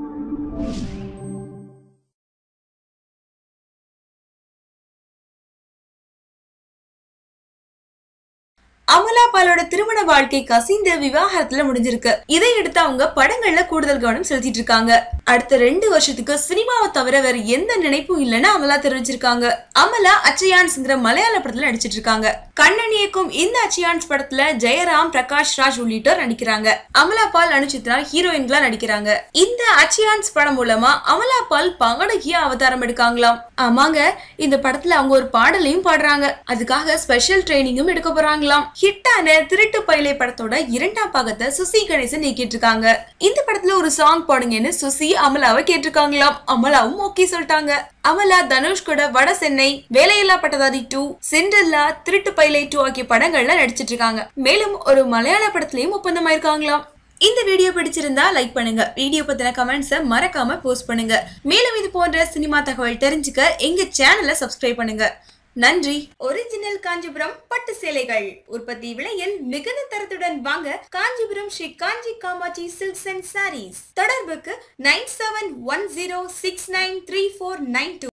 அமலா பாலோட திருமண வாழ்க்கை கசிந்து விவாகரத்துல முடிஞ்சிருக்கு இதை எடுத்து அவங்க படங்கள்ல கூடுதல் கவனம் செலுத்திட்டு இருக்காங்க அடுத்த ரெண்டு வருஷத்துக்கு சினிமாவை தவிர வேற எந்த நினைப்பும் இல்லைன்னு அமலா தெரிவிச்சிருக்காங்க அமலா அச்சயான்ஸ்ங்கிற மலையாள படத்துல நடிச்சிட்டு இருக்காங்க கண்ணன் இயக்கும் இந்த அச்சயான்ஸ் படத்துல ஜெயராம் பிரகாஷ் ராஜ் உள்ளிட்டோர் நடிக்கிறாங்க அமலா பால் அனுச்சித்ரா ஹீரோயின்களா நடிக்கிறாங்க இந்த அச்சயான்ஸ் படம் மூலமா அமலா பால் பாடகியா அவதாரம் எடுக்காங்களாம் ஆமாங்க இந்த படத்துல அவங்க ஒரு பாடலையும் பாடுறாங்க அதுக்காக ஸ்பெஷல் ட்ரைனிங்கும் எடுக்க போறாங்களாம் ஹிட்டான திருட்டு பயிலை படத்தோட இரண்டாம் பாகத்தை சுசி கணேசன் நீக்கிட்டு இருக்காங்க இந்த படத்துல ஒரு சாங் பாடுங்கன்னு சுசி அமலாவை கேட்டிருக்காங்களாம் அமலாவும் ஓகே சொல்லிட்டாங்க அமலா தனுஷ் கூட வட சென்னை வேலையில்லா பட்டதாரி டூ சிண்டல்லா திருட்டு பயிலை டூ ஆகிய படங்கள்ல நடிச்சிட்டு இருக்காங்க மேலும் ஒரு மலையாள படத்திலையும் ஒப்பந்தமாயிருக்காங்களாம் இந்த வீடியோ பிடிச்சிருந்தா லைக் பண்ணுங்க வீடியோ பத்தின கமெண்ட்ஸை மறக்காம போஸ்ட் பண்ணுங்க மேலும் இது போன்ற சினிமா தகவல் தெரிஞ்சுக்க எங்க சேனலை சப்ஸ்கிரைப் பண்ணுங்க நன்றி ஒரிஜினல் காஞ்சிபுரம் பட்டு சேலைகள் உற்பத்தி விலையில் மிகுந்த தரத்துடன் வாங்க Kanchipuram Sri Kanchi Kamatchi silks and sarees தொடர்புக்கு nine seven one zero six nine three four nine two